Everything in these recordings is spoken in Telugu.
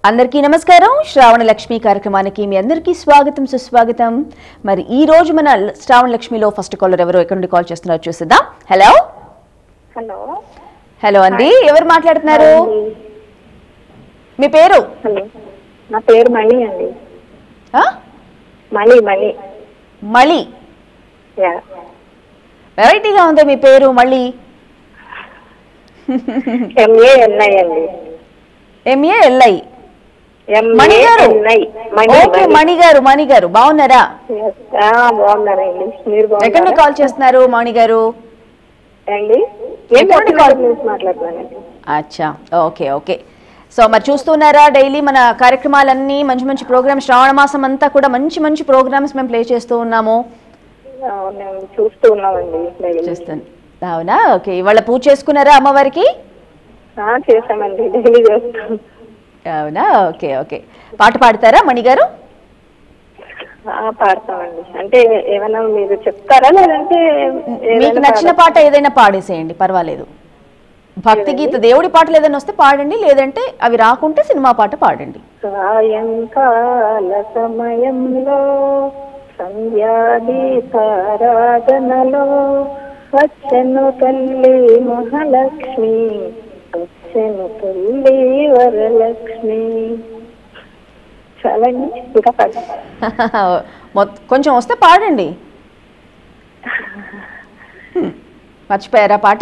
అందరికీ నమస్కారం శ్రావణ లక్ష్మి కార్యక్రమానికి మీ అందరికీ స్వాగతం సుస్వాగతం మరి ఈ రోజు మన శ్రావణ లక్ష్మిలో ఫస్ట్ కాలర్ ఎవరు ఎక్కడి నుండి కాల్ చేస్తున్నారో చూసిద్దాం హలో హలో హలో అండి ఎవరు మాట్లాడుతున్నారు మీ పేరు హలో నా పేరు మణి అండి ఆ? మణి మణి మళి యా వెరైటీగా ఉంది మీ పేరు మళ్ళీ ఎంఏ ఎన్ఐ అండి M A L I M A Mani garu N I మణి ఓకే మణి గారు మణి గారు బాగున్నారా Yes. ఆ, బాగున్నానండి మీరు ఎక్కడి నుండి బాగున్నారా కాల్ చేస్తున్నారు మణి గారు అండి ఎక్కడి నుండి కాల్ నుంచి మాట్లాడుతున్నానండి అచ్చా ఓకే ఓకే సో మరి చూస్తున్నారా డైలీ మన కార్యక్రమాలన్నీ మంచి మంచి ప్రోగ్రామ్స్ శ్రావణ మాసం అంతా కూడా మంచి మంచి ప్రోగ్రామ్స్ మేము ప్లే చేస్తూ ఉన్నాము అవునండి చూస్తూ ఉన్నామండి డైలీ. చూస్తాను అవునా ఓకే ఇవాళ పూజ చేసుకున్నారా అమ్మవారికి ఆ, చేశామండి డైలీ చేస్తాం అవునా ఓకే ఓకే పాట పాడతారా మణి గారు ఆ, పాడతామండి అంటే ఏమైనా మీరు చెప్తారా లేదంటే మీకు ఏదైనా నచ్చిన పాడ- పాట ఏదైనా పాడేసేయండి పర్వాలేదు భక్తి గీత దేవుడి పాటలు ఏదైనా వస్తే పాడండి లేదంటే అవి రాకుంటే సినిమా పాట పాడండి సాయంకాల సమయంలో సంధ్యాదీపారాధనలో వచ్చెను తల్లి మహాలక్ష్మి వచ్చెను తల్లి వరలక్ష్మి చాలండి ఇంకా పాట మొత్తం కొంచెం వస్తే పాడండి హ్మ్. మర్చిపోయారా పాట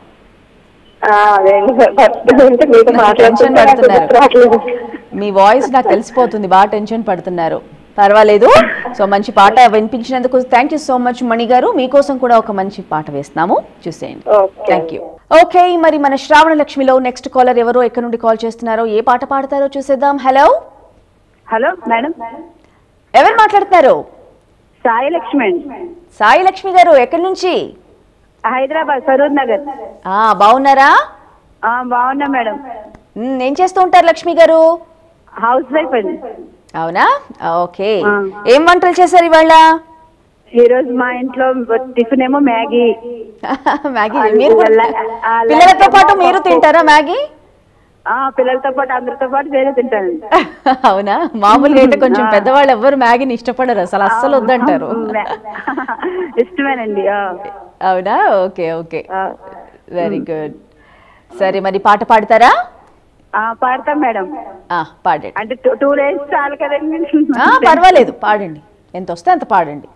ఆ, అదే అండి. ఫస్ట్ అంటే మీతో టెన్షన్ మాట్లాడుతుంటే నాకు పడుతున్నారు. గుర్తు రావట్లేదు. మీ వాయిస్ నాకు తెలిసిపోతుంది బాగా టెన్షన్ పడుతున్నారు పర్వాలేదు సో మంచి పాట వినిపించినందుకు thank you so much Mani garu మీకోసం కూడా ఒక మంచి పాట వేస్తున్నాము చూసేయండి ఓకే. థ్యాంక్ యూ ఓకే మరి మన శ్రావణ లక్ష్మిలో నెక్స్ట్ కాలర్ ఎవరో ఎక్కడి నుండి కాల్ చేస్తున్నారో ఏ పాట పాడతారో చూసేద్దాం హలో హలో మేడం ఎవరు మాట్లాడుతున్నారు సాయి లక్ష్మి అండి సాయి లక్ష్మి గారు ఎక్కడి నుంచి హైదరాబాద్ సరూర్ నగర్ ఆ బాగున్నారా ఆ, బాగున్నా మేడం మ్, ఏం చేస్తూ ఉంటారు లక్ష్మి గారు హౌస్ వైఫ్ అండి అవునా ఓకే ఆ. ఏం వంటలు చేశారు ఇవాళ ఈ రోజు మా ఇంట్లో టిఫిన్ ఏమో మ్యాగీ మ్యాగీ అది మీరు కూడా- వల్ల- ఆ, పిల్లలతో పాటు లేకపోతే మీరు పప్పు. తింటారా మ్యాగీ ఆ పిల్లలతో పాటు అందరితో పాటు వేరే తింటాను అవునా మామూలుగా అయితే కొంచెం ఆ. పెద్దవాళ్ళు ఎవ్వరు మ్యాగీని ఇష్టపడరు అసలు అస్సలు వద్దంటారు ఇష్టమేనండి ఆ. అవునా ఓకే ఓకే ఆ. వెరీ గుడ్ సరే మరి పాట పాడతారా ఆ, పాడతాం మేడం ఆ, పాడండి అంటే టూ డేస్ చాలు కదండి ఆ, పర్వాలేదు పాడండి ఎంత వస్తే అంత పాడండి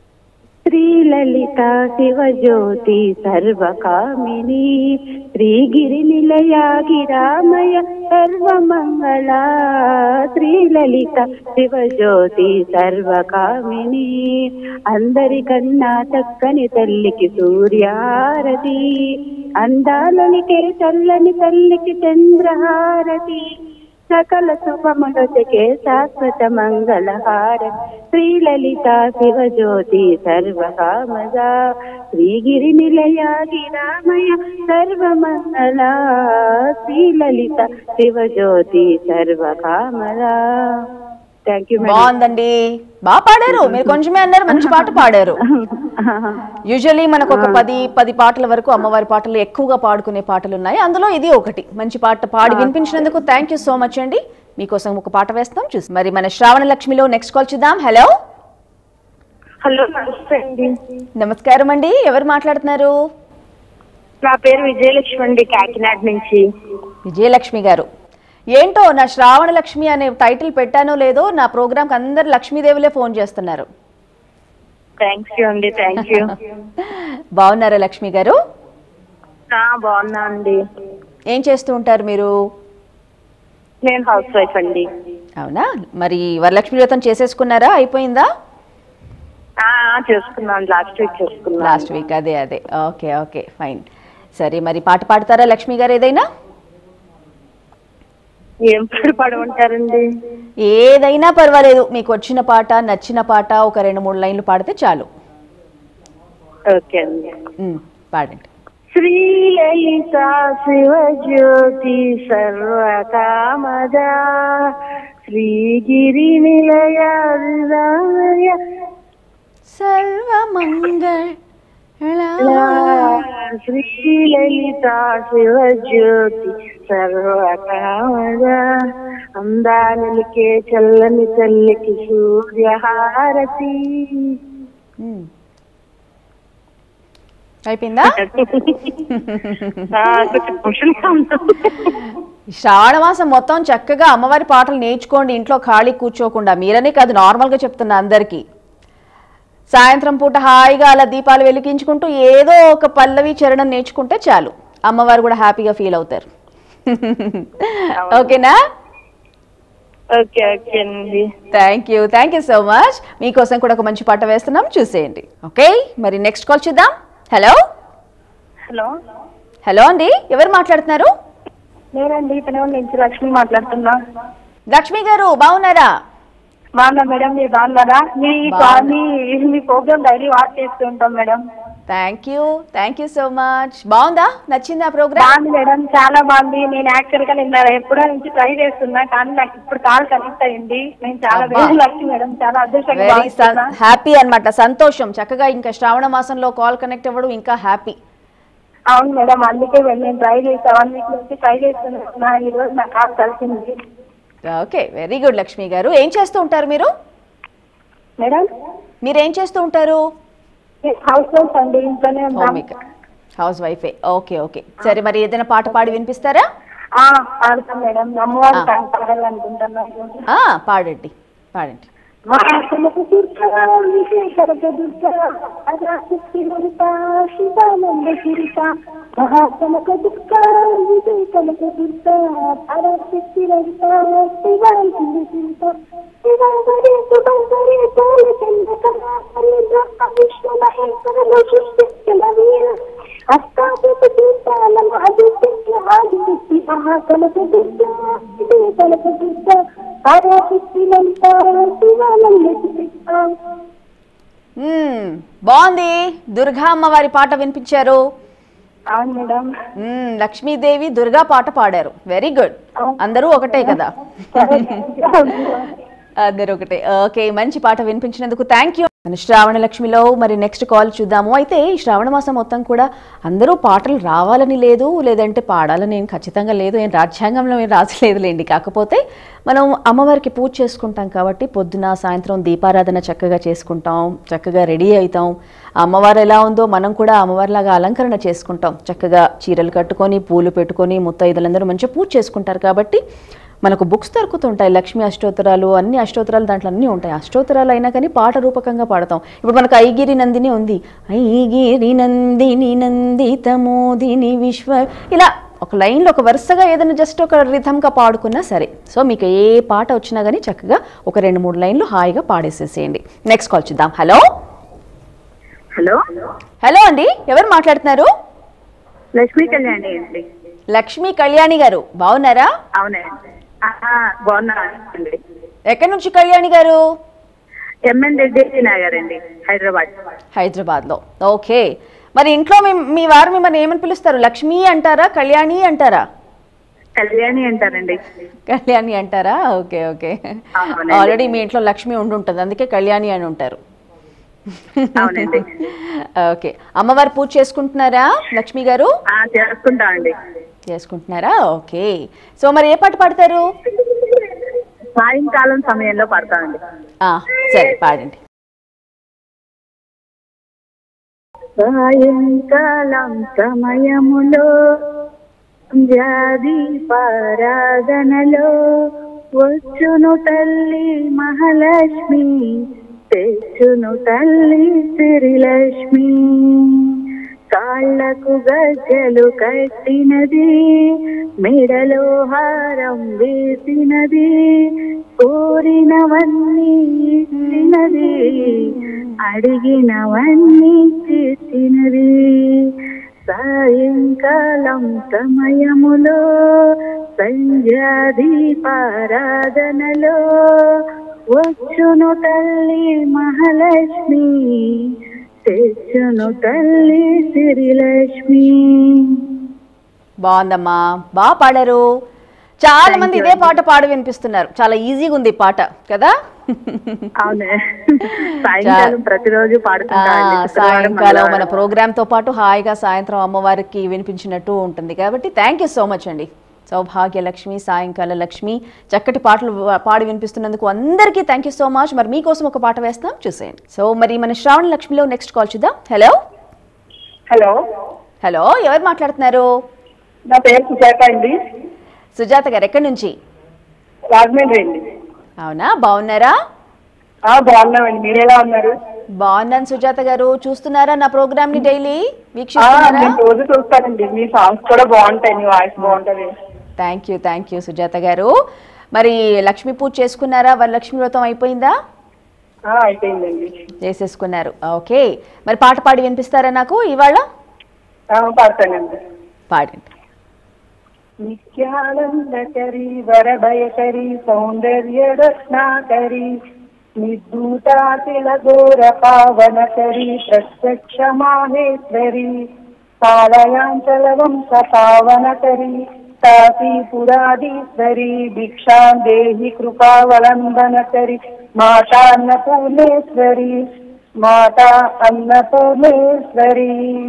శ్రీలలిత శివజ్యోతి సర్వకామిని శ్రీగిరి నిలయ గిరామయ సర్వమంగళ శ్రీలలిత శివజ్యోతి సర్వకామిని అందరికన్నా చక్కని తల్లికి సూర్యారతి అందాలనికే చల్లని తల్లికి చంద్రహారతి సకల శుభములకే శాశ్వత మంగళహార శ్రీలలిత శివజ్యోతి సర్వకామద శ్రీగిరి నిలయ గిరామయ సర్వమంగళ శ్రీలలిత శివజ్యోతి సర్వకామద థ్యాంక్ యూ మేడం బాగుందండి బాగా పాడారు మీరు కొంచెమే అన్నారు మంచి పాట పాడారు యూజువల్లీ మనకు ఒక పది పది పాటల వరకు అమ్మవారి పాటలు ఎక్కువగా పాడుకునే పాటలు ఉన్నాయి అందులో ఇది ఒకటి మంచి పాట పాడి వినిపించినందుకు థ్యాంక్ యూ సో మచ్ అండి మీకోసం ఒక పాట వేస్తాం చూసి మరి మన శ్రావణ లక్ష్మిలో నెక్స్ట్ కాల్ చూద్దాం హలో హలో నమస్తే అండి నమస్కారం అండి ఎవరు మాట్లాడుతున్నారు నా పేరు విజయలక్ష్మి అండి కాకినాడ నుంచి విజయలక్ష్మి గారు ఏంటో నా శ్రావణ లక్ష్మి అనే టైటిల్ పెట్టానో లేదో నా ప్రోగ్రామ్కి అందరు లక్ష్మీదేవులే ఫోన్ చేస్తున్నారు థ్యాంక్స్ యూ అండి థ్యాంక్ యూ బాగున్నారా లక్ష్మి గారు బాగున్నా అండి ఏం చేస్తూ ఉంటారు మీరు నేను హౌస్ వైఫ్ అండి అవునా మరి వరలక్ష్మి వ్రతం చేసేసుకున్నారా అయిపోయిందా ఆ, చేసుకున్నాను లాస్ట్ వీక్ చేసుకున్నాను లాస్ట్ వీక్ అదే అదే ఓకే ఓకే ఫైన్ సరే మరి పాట పాడతారా లక్ష్మి గారు ఏదైనా ఏం పాడు పాడమంటారండి ఏదైనా పర్వాలేదు మీకు వచ్చిన పాట నచ్చిన పాట ఒక రెండు మూడు లైన్లు పాడితే చాలు ఓకే అండి ఉమ్, పాడండి శ్రీలలిత శివజ్యోతి సర్వకామద శ్రీగిరి నిలయ హృదయ సర్వమంగళ శ్రీలలిత శివజ్యోతి సర్వకామద అందానికే చల్లని చల్లికి సూర్యహారతి మ్మ్. అయిపోయిందా ఆ, కొంచెం పురుషులుగా ఉంటుంది. ఈ శ్రావణ మాసం మొత్తం చక్కగా అమ్మవారి పాటలు నేర్చుకోండి ఇంట్లో ఖాళీ కూర్చోకుండా మీరనే కాదు నార్మల్గా చెప్తున్నా అందరికీ సాయంత్రం పూట హాయిగా అలా దీపాలు వెలిగించుకుంటూ ఏదో ఒక పల్లవి చరణం నేర్చుకుంటే చాలు అమ్మవారు కూడా హ్యాపీగా ఫీల్ అవుతారు ఓకేనా ఓకే ఓకే అండి thank you thank you so much మీకోసం కూడా ఒక మంచి పాట వేస్తున్నాం చూసేయండి ఓకే మరి నెక్స్ట్ కాల్ చూద్దాం హలో హలో హలో అండి ఎవరు మాట్లాడుతున్నారు నేనండి ఇతను నుంచి లక్ష్మి మాట్లాడుతున్నా లక్ష్మి గారు బాగున్నారా బాగున్నా మేడం మీరు బాగున్నారా మీ మీ మీ ప్రోగ్రామ్ డైలీ వాచ్ చేస్తూ ఉంటాం madam thank you thank you so much బాగుందా నచ్చిందా ప్రోగ్రామ్ బాగుంది మేడం చాలా బాగుంది నేను యాక్చువల్ గా నిన్న ఎప్పుడో నుంచి ట్రై చేస్తున్నా కానీ నాకు ఇప్పుడు కాల్ కనెక్ట్ అయింది నేను చాలా అబ్బా. వెరీ లక్కీ మేడం చాలా అదృష్టంగా వెరీ భావిస్తున్నా. హ్యాపీ అన్నమాట సంతోషం చక్కగా ఇంకా శ్రావణ మాసంలో కాల్ కనెక్ట్ అవ్వడం ఇంకా హ్యాపీ అవును మేడం అందుకే వెళ్ళి నేను ట్రై చేసా వన్ వీక్ నుంచి ట్రై చేస్తున్నా ఈ రోజు నాకు కాల్ కలిసింది ఓకే వెరీ గుడ్ లక్ష్మి గారు ఏం చేస్తూ ఉంటారు మీరు మేడం మీరు ఏం చేస్తూ ఉంటారు హౌస్ వైఫ్ అండి ఇంట్లోనే ఉంటాం హోమ్ మేకర్ హౌస్ వైఫే ఓకే ఓకే సరే మరి ఏదైనా పాట పాడి వినిపిస్తారా ఆ, పాడతాం మేడం అమ్మవారి ఆ. సాంగ్ పాడాలనుకుంటున్నాను ఆ, పాడండి పాడండి మహాత్మకు దుర్గా విశేషరక దుర్గా అజాశక్తి లలిత శివానంద గిరిత మహాత్మక దుర్గా విజయకనక దుర్గా పరాశక్తి లలిత శివానంద గిరిత శివంగరి శుభంగరి పూలచంద్రకర హరిద్ర విష్ణు మహేశ్వర లోకేశ్వర వీర అష్టాదశ దీపాలం ఆదిత్య ఆదిత్య మహాకనక దుర్గా విజయకనక దుర్గా పరాశక్తి లలిత శివానంద గిరిత మ్మ్, బాగుంది దుర్గా అమ్మవారి పాట వినిపించారు అవును మేడం మ్మ్, లక్ష్మీదేవి దుర్గా పాట పాడారు వెరీ గుడ్ అందరూ ఒకటే కదా అందరూ ఒకటే ఓకే మంచి పాట వినిపించినందుకు థ్యాంక్ యూ మన శ్రావణ లక్ష్మిలో మరి నెక్స్ట్ కాల్ చూద్దాము అయితే ఈ శ్రావణ మాసం మొత్తం కూడా అందరూ పాటలు రావాలని లేదు లేదంటే పాడాలని ఏం ఖచ్చితంగా లేదు ఏం రాజ్యాంగంలో ఏం రాసలేదులేండి కాకపోతే మనం అమ్మవారికి పూజ చేసుకుంటాం కాబట్టి పొద్దున సాయంత్రం దీపారాధన చక్కగా చేసుకుంటాం చక్కగా రెడీ అవుతాం ఆ అమ్మవారు ఎలా ఉందో మనం కూడా అమ్మవారిలాగా అలంకరణ చేసుకుంటాం చక్కగా చీరలు కట్టుకొని పూలు పెట్టుకొని ముత్తైదులందరూ మంచిగా పూజ చేసుకుంటారు కాబట్టి మనకు బుక్స్ దొరుకుతుంటాయి లక్ష్మీ అష్టోత్తరాలు అన్ని అష్టోత్తరాలు దాంట్లో అన్నీ ఉంటాయి అష్టోత్తరాలు అయినా కానీ పాట రూపకంగా పాడతాం ఇప్పుడు మనకు ఐగిరి నందిని ఉంది ఐగిరి నందిని నందిత మోదిని విశ్వ ఇలా ఒక లైన్లో ఒక వరుసగా ఏదైనా జస్ట్ ఒక రిథంగా పాడుకున్నా సరే సో మీకు ఏ పాట వచ్చినా కానీ చక్కగా ఒక రెండు మూడు లైన్లు హాయిగా పాడేసేసేయండి నెక్స్ట్ కాల్ చూద్దాం హలో హలో హలో అండి ఎవరు మాట్లాడుతున్నారు లక్ష్మీ కళ్యాణి అండి లక్ష్మీ కళ్యాణి గారు బాగున్నారా అవునండి బాగున్నా అండి ఎక్కడి నుంచి కళ్యాణి గారు ఎంఎన్ రెడ్డి నగర్ అండి హైదరాబాద్ హైదరాబాద్లో ఓకే మరి ఇంట్లో మీ మీ వారు మిమ్మల్ని ఏమని పిలుస్తారు లక్ష్మి అంటారా కళ్యాణి అంటారా కళ్యాణి అంటారండి కళ్యాణి అంటారా ఓకే ఓకే అవునండి. ఆల్రెడీ మీ ఇంట్లో లక్ష్మి ఉండుంటుంది అందుకే కళ్యాణి అని ఉంటారు అవునండి ఓకే అమ్మవారు పూజ చేసుకుంటున్నారా లక్ష్మి గారు ఆ, చేసుకుంటా అండి చేసుకుంటున్నారా ఓకే సో మరి ఏ పాట పాడతారు సాయంకాలం సమయంలో పడతామండి ఆ, సరే పాడండి సాయంకాలం సమయములో జాది పారాధనలో వచ్చును తల్లి మహాలక్ష్మి తెచ్చును తల్లి సిరిలక్ష్మి కాళ్ళకు గజ్జలు కట్టినది మెడలో హారం వేసినది కోరినవన్నీ ఇచ్చినది అడిగినవన్నీ చేసినది సాయంకాలం సమయములో సంధ్యాదీపారాధనలో వచ్చును తల్లి మహాలక్ష్మి తెచ్చును తల్లి సిరిలక్ష్మి బాగుందమ్మా బాగా పాడారు చాలా మంది ఇదే పాట పాడి వినిపిస్తున్నారు చాలా ఈజీగా ఉంది ఈ పాట కదా అవునే సాయంకాలం ప్రతిరోజు ఆ, పాడుకుంటా అండి. శుక్రవారం, సాయంకాలం మన మంగళవారం. ప్రోగ్రామ్ తో పాటు హాయిగా సాయంత్రం అమ్మవారికి వినిపించినట్టు ఉంటుంది కాబట్టి థ్యాంక్ యూ సో మచ్ అండి సౌభాగ్య లక్ష్మి సాయంకాల లక్ష్మి చక్కటి పాటలు పాడి వినిపిస్తున్నందుకు అందరికీ థ్యాంక్ యూ సో మచ్ మరి మీకోసం ఒక పాట వేస్తాం చూసేయండి సో మరి మన శ్రావణ లక్ష్మిలో నెక్స్ట్ కాల్ చూద్దాం హలో హలో హలో ఎవరు మాట్లాడుతున్నారు నా పేరు సుజాత అండి సుజాత గారు ఎక్కడి నుంచి రాజమండ్రి అండి అవునా బాగున్నారా ఆ, బాగున్నామండి మీరు ఎలా ఉన్నారు బాగున్నాను సుజాత గారు చూస్తున్నారా నా ప్రోగ్రామ్ ని డైలీ ఆ, వీక్షిస్తున్నారా నేను రోజు చూస్తానండి మీ సాంగ్స్ కూడా బాగుంటాయి మీ వాయిస్ బాగుంటది thank you thank you Sujatha garu మరి లక్ష్మీ పూజ చేసుకున్నారా వరలక్ష్మి వ్రతం అయిపోయిందా ఆ, అయిపోయిందండి చేసేసుకున్నారు ఓకే మరి పాట పాడి వినిపిస్తారా నాకు ఇవాళ ఆ, పాడతానండి పాడండి నిత్యానందకరి వరభయకరి సౌందర్య రత్నాకరి నిర్దూతాతిల ఘోర పావనకరి ప్రత్యక్ష మాహేశ్వరి పాలయాంచల వంశ పావనకరి కాశీపురాధీశ్వరి భిక్షాం దేహి కృపావలంబనకరి మాతా అన్నపూర్ణేశ్వరి మాతా అన్నపూర్ణేశ్వరి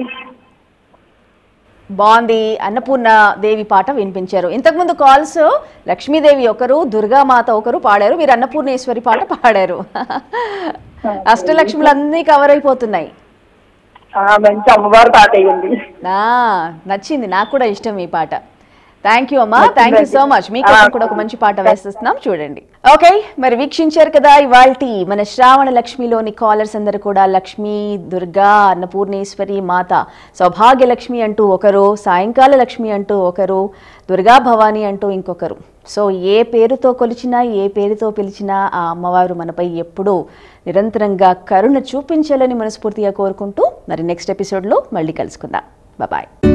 బాగుంది అన్నపూర్ణ దేవి పాట వినిపించారు ఇంతకుముందు కాల్స్ లక్ష్మీదేవి ఒకరు దుర్గామాత ఒకరు పాడారు మీరు అన్నపూర్ణేశ్వరి పాట పాడారు అష్టలక్ష్ములు అన్నీ కవర్ అయిపోతున్నాయి ఆ, మంచి అమ్మవారు పాట అయ్యింది నా నచ్చింది నాకు కూడా ఇష్టం ఈ పాట థ్యాంక్ యూ అమ్మా థ్యాంక్ యూ సో మచ్ మీకోసం కూడా ఒక మంచి పాట వేసేస్తున్నాం చూడండి ఓకే మరి వీక్షించారు కదా ఇవాల్టి మన శ్రావణ లక్ష్మిలోని కాలర్స్ అందరూ కూడా లక్ష్మి దుర్గా అన్నపూర్ణేశ్వరి మాత సౌభాగ్య లక్ష్మి అంటూ ఒకరు సాయంకాల లక్ష్మి అంటూ ఒకరు దుర్గా భవాని అంటూ ఇంకొకరు సో ఏ పేరుతో కొలిచినా ఏ పేరుతో పిలిచినా ఆ అమ్మవారు మనపై ఎప్పుడూ నిరంతరంగా కరుణ చూపించాలని మనస్ఫూర్తిగా కోరుకుంటూ మరి నెక్స్ట్ ఎపిసోడ్లో మళ్ళీ కలుసుకుందాం బాయ్